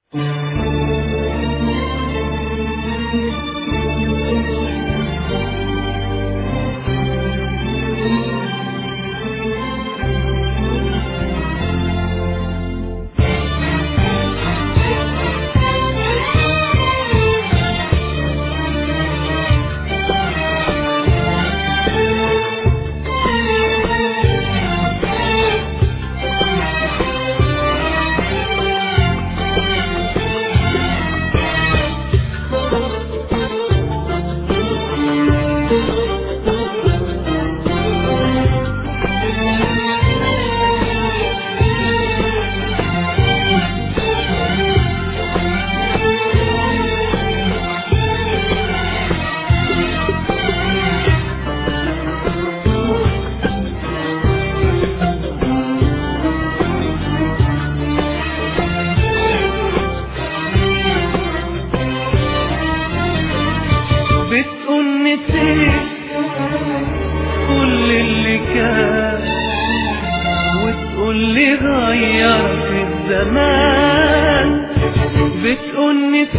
بتقول نسيت كل اللي كان وتقول لي غيرت الزمان بتقول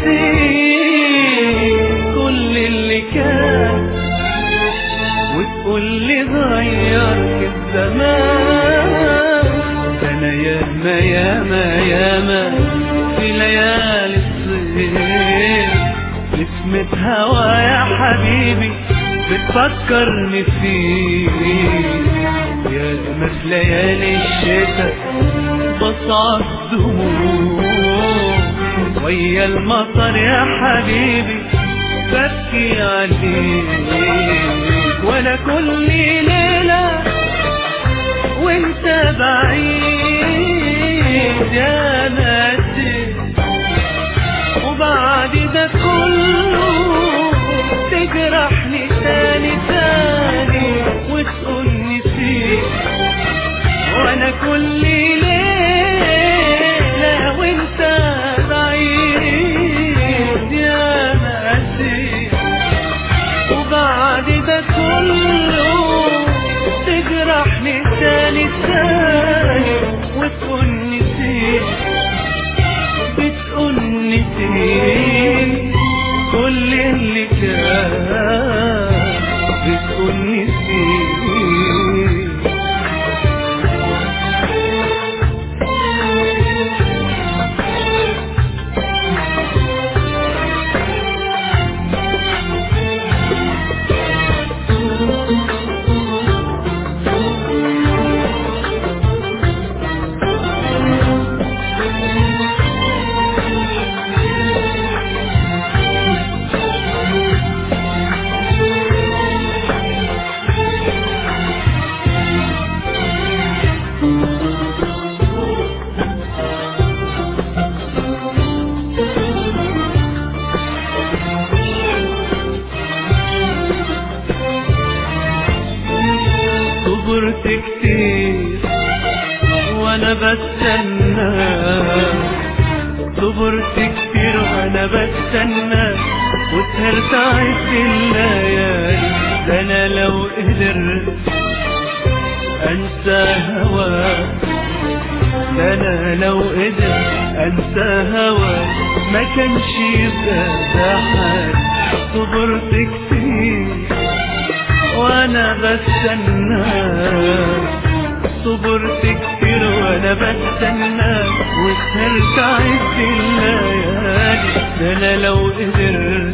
نسيت كل اللي كان وتقول لي غيرت الزمان انا ياما ياما ياما في ليالي الصيف نسمة هوا يا حبيبي بتفكرني فيك يا ما في ليالي الشتاء بصعد دموع ويا المطر يا حبيبي ببكي عليك وانا كل ليلة وانت بعيد يا ناسي وبعد ده كله تجرحني تاني تاني وتقولني فيه وانا كل ليلة وانت بعيد يا ناسي وبعد ده كله تجرحني تاني تاني وتقولني فيه بتقولني فين كل اللي كان بتقولني فين صبرت كتير وانا بستنى صبرت كتير وانا بستنى وسهرت عد الليالي ده انا لو قدرت انسى هواك ده انا لو قدرت انسى هواك ما كانش يبقى ده حال صبرت كتير وانا بستنى صبرت كتير وانا بستنى وسهرت عد الليالي ده انا لو قدرت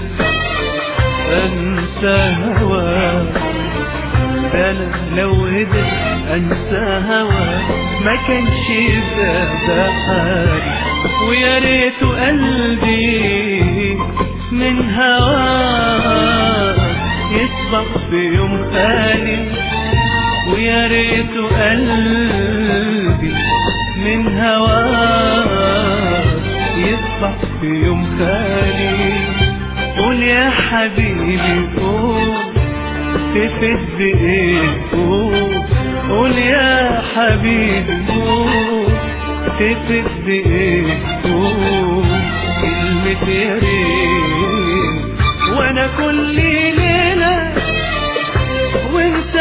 انسى هواك ده انا لو قدرت انسى هواك ما كانش يبقى ده حالي ويا ريت قلبي من هواك يسبق في يوم خالي ويا ريت قلبي من هواك يسبق في يوم خالي قول يا حبيبي قول تفت بايه قول قول يا حبيبي قول تفت بايه قول كلمة يا ريت وانا كل ليلة وانت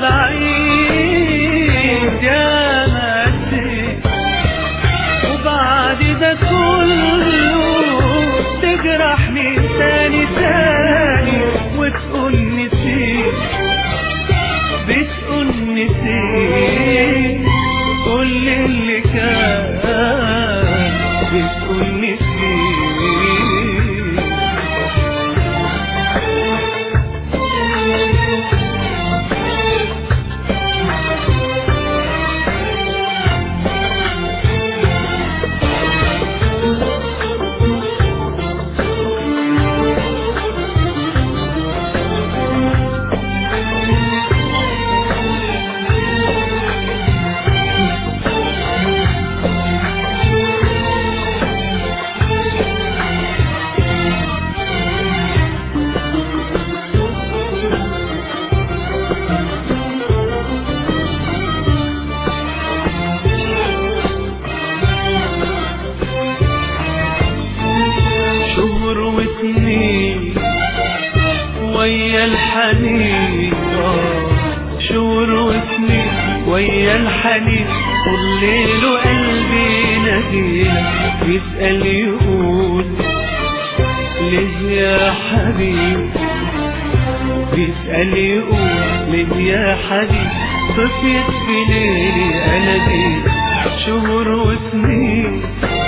بعيد يا مسيح وبعد ده كله وسنين ويا الحنين آه شهور وسنين ويا الحنين كل ليل قلبي ناديلك يسأل يقول ليه يا حبيب بيسأل يقول ليه يا حبيب طفيت في ليلي أنا دي شهور وسنين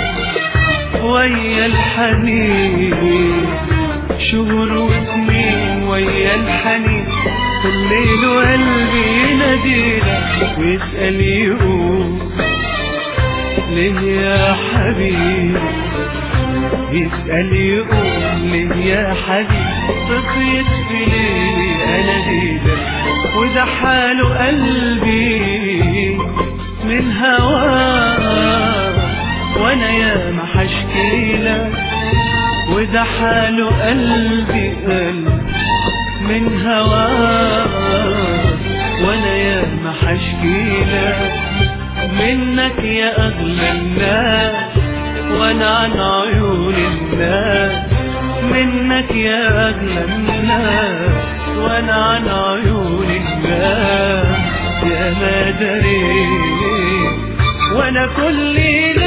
ويا الحنين شهور وسنين ويا الحنين كل ليل وقلبي يناديلك ويسأل يقول ليه يا حبيب يسأل يقول ليه يا حبيب صفيت في ليلي أنا ديلك وده حاله قلبي من هواك وانا يا ما حشكي لك وده حاله قلبي قلب من هواك وانا يا ما حشكي لك منك يا اغلى الناس وانا عن عيون الناس منك يا اغلى الناس وانا عن عيون الناس يا ما دريت وانا كل